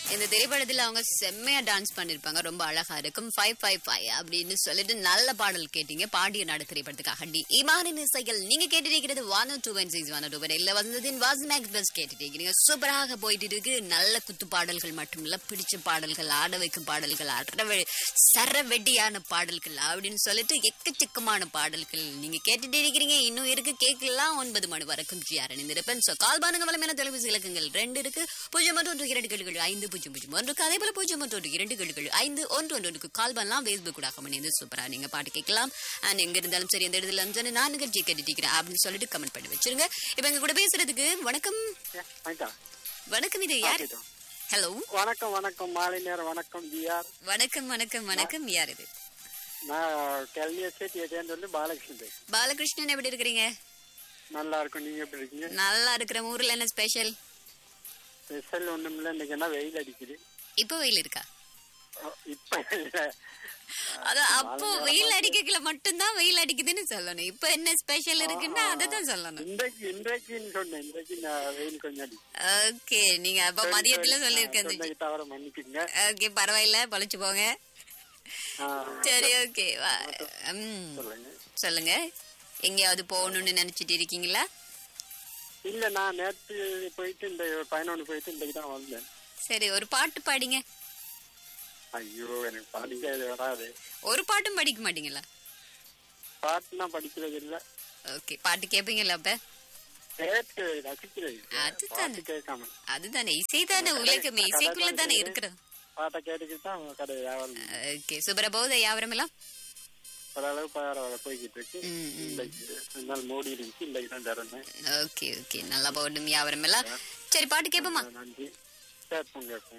இந்த திரைப்படத்துல அவங்க செம்மையா டான்ஸ் பண்ணிருப்பாங்க ரொம்ப அழகா இருக்கும் ஃபைவ் ஃபைவ் ஃபைவ் அப்படின்னு சொல்லிட்டு நல்ல பாடல் கேட்டீங்க பாண்டிய நாடு திரைப்படத்துக்காக டி இமானின் இசைகள் நீங்க கேட்டுருக்கிறது one two one six one two இல்ல வந்ததின் வாஸ் மேக்ஸ் பஸ் கேட்டுருக்கீங்க சூப்பராக போயிட்டு இருக்கு நல்ல குத்து பாடல்கள் மட்டும் இல்ல பிடிச்ச பாடல்கள் ஆட வைக்கும் பாடல்கள் அறவெ சரவெட்டியான பாடல்கள் அப்படின்னு சொல்லிட்டு எக்கச்சக்கமான பாடல்கள் நீங்க கேட்டுட்டு இருக்கிறீங்க இன்னும் இருக்கு கேட்கலாம் ஒன்பது மணி வரைக்கும் ஜிஆர் இருப்பேன் சோ கால் பாருங்க வளமையான தொலைபேசி இலக்கங்கள் ரெண்டு இருக்கு பூஜ்ஜியம் ஒன்று ஒன்று இரண்டு கேள்விகள் ஐந்து பூஜ்ஜியம் பூஜ்ஜியம் ஒன்றுக்கு அதே போல பூஜ்ஜியம் ஒன்று ஒன்று இரண்டு கேள்விகள் ஐந்து ஒன்று ஒன்று ஒன்றுக்கு கால் பண்ணலாம் ஃபேஸ்புக் கூட கமெண்ட் சூப்பரா நீங்க பாட்டு கேட்கலாம் அண்ட் எங்க இருந்தாலும் சரி எந்த இடத்துல இருந்தாலும் நான் நிகழ்ச்சி கேட்டுட்டு அப்படின்னு சொல்லிட்டு கமெண்ட் பண்ணி வச்சிருங்க இப்ப எங்க கூட பேசுறதுக்கு வணக்கம் வணக்கம் வணக்கம் இது யார் கேட்டோம். ஹலோ வணக்கம் வணக்கம் மாலை நேரம் வணக்கம் ஜிஆர் வணக்கம் வணக்கம் வணக்கம் யார் இது நான் கல்வி எஸ்டேட் ஏரியான்னு சொல்லி பாலகிருஷ்ணன் பேசுறேன் பாலகிருஷ்ணன் எப்படி இருக்கிறீங்க நல்லா இருக்கும் நீங்க எப்படி இருக்கீங்க நல்லா இருக்கிற ஊர்ல என்ன ஸ்பெஷல் ஸ்பெஷல் ஒண்ணும் இல்ல இன்னைக்கு என்ன வெயில் அடிக்குது இப்போ வெயில் இருக்கா அஹ் இப்ப இல்ல. அது அப்போ வெயில் அடிக்கல மட்டும்தான் வெயில் அடிக்குதுன்னு சொல்லணும் இப்போ என்ன ஸ்பெஷல் இருக்குன்னா அதை தான் சொல்லணும் இன்றைக்கு இன்றைக்குன்னு சொன்னேன் இன்றைக்கு நான் வெயில் கொஞ்சம் அடிக்குது ஓகே நீங்க அப்ப மதியத்துல சொல்லிருக்கேன் சொன்னதுக்கு தவிர மன்னிக்குங்க ஓகே பரவாயில்ல பொழைச்சு போங்க ஆஹ், சரி ஓகே ம் சொல்லுங்க சொல்லுங்க எங்கேயாவது போகணும்னு நினைச்சிட்டு இருக்கீங்களா இல்ல நான் நேற்று போயிட்டு இந்த பதினொன்று போயிட்டு இன்றைக்கு தான் வந்தேன் சரி ஒரு பாட்டு பாடிங்க ஐயோ எனக்கு படிக்க இது வராது ஒரு பாட்டும் படிக்க மாட்டீங்களா பாட்டுனா படிக்கிறது இல்ல ஓகே பாட்டு கேட்பீங்களா அப்ப கேட்டு ரசிக்கிறது அதுதானே. பாட்டு கேட்காம அதுதானே இசை தானே உலகமே இசைக்குள்ள தானே இருக்கிறது பாட்டை கேட்டுக்கிட்டு தான் அவங்க கடை வியாபாரம் ஓகே சுப்ரபோத யாவரம் எல்லாம் ஓரளவு பரவாயில்ல போய்கிட்டு இருக்கு ம், ம். இன்னைக்கு ரெண்டு நாள் மூடி இருந்துச்சு இன்னைக்கு தான் திறந்தேன் ஓகே ஓகே நல்லா போகட்டும் வியாபாரம் எல்லாம் சரி பாட்டு கேட்போமா நன்றி கேட்போம் கேட்போம்